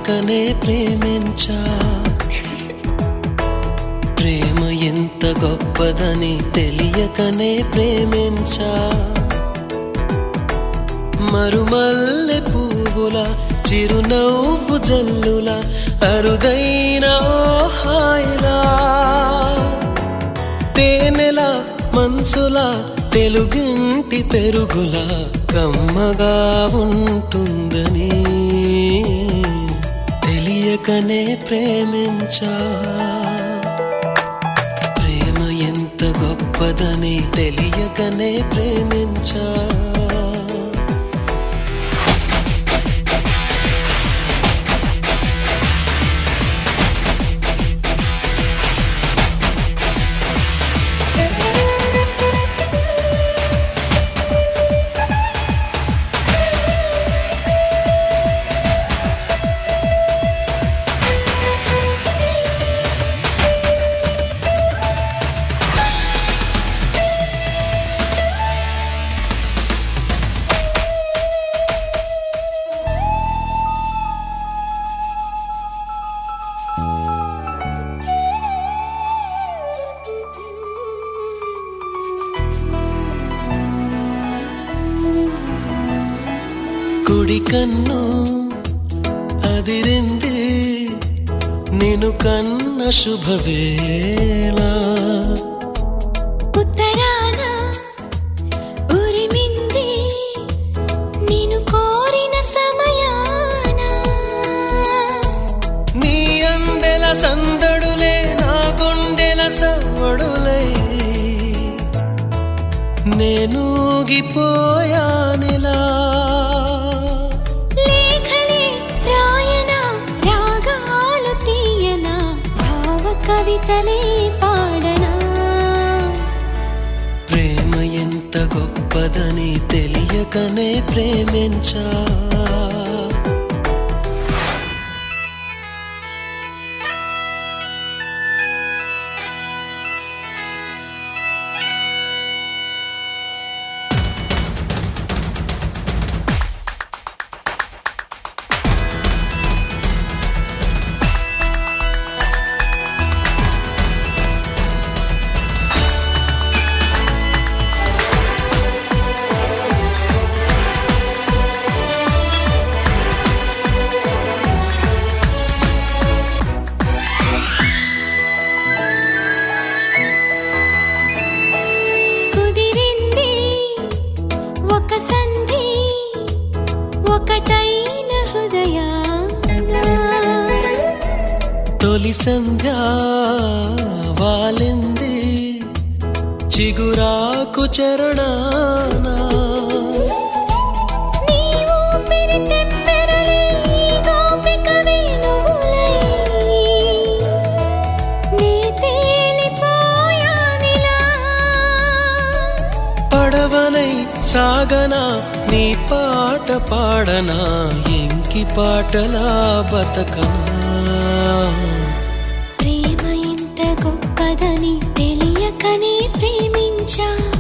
తెలియకనే ప్రేమించా ప్రేమ ఎంత గొప్పదని తెలియకనే ప్రేమించా మరుమల్లె పువ్వుల చిరునవ్వు జల్లుల అరుదైన ఓ హాయిలా తేనెల మనసుల తెలుగింటి పెరుగుల కమ్మగా ఉంటుందని తెలియకనే ప్రేమించా ప్రేమ ఎంత గొప్పదని తెలియకనే ప్రేమించా కుడి కన్ను అదిరింది నేను కన్న శుభవేళ ఉత్తరాన ఉరిమింది నిన్ను కోరిన సమయాన నీ అందెల సందడులే నా గుండెల సవ్వడులై నేనూగిపోయానిలా లేఖలే రాయన రాగాలు తీయన భావ కవితలే పాడనా ప్రేమ ఎంత గొప్పదని తెలియకనే ప్రేమించా కుదిరింది ఒక సంధి ఒకటైన హృదయాన తొలి సంధ్య వాలింది చిగురాకు చరణానా నీ ఊపిరి తెమ్మెరలే ఈ గోపిక వేణువులై నే తేలిపోయానిలా పడవనై సాగనా నీ పాట పాడనా ఎంకి పాటలా బతకనా ప్రేమ ఇంత గొప్పదని తెలియకనే ప్రేమించా